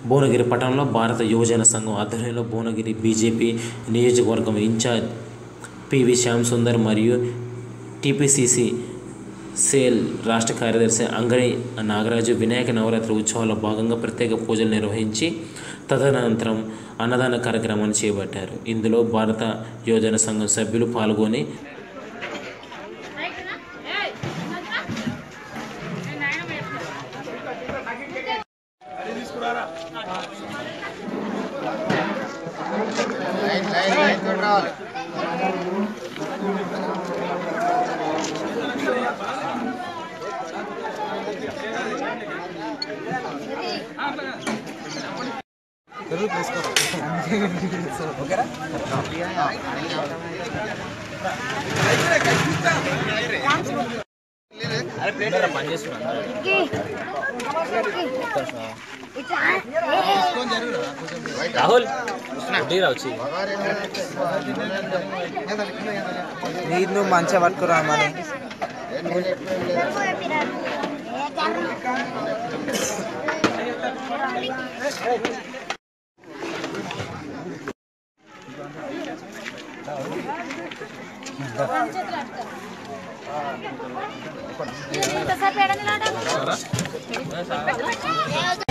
భువనగిరి పట్టణంలో భారత యువజన సంఘం ఆధ్వర్యంలో భువనగిరి బీజేపీ నియోజకవర్గం ఇన్ఛార్జ్ పివి శ్యామ్ సుందర్ మరియు టీపీసీసీ సేల్ రాష్ట్ర కార్యదర్శి అంగడి నాగరాజు వినాయక నవరాత్రి ఉత్సవాల్లో భాగంగా ప్రత్యేక పూజలు నిర్వహించి తదనంతరం అన్నదాన కార్యక్రమాన్ని చేపట్టారు ఇందులో భారత యువజన సంఘం సభ్యులు పాల్గొని రాహుల్ వచ్చి నీది నువ్వు మంచిగా పట్టుకురా మరి ఎంతసేపు ఎడనిలాడాలి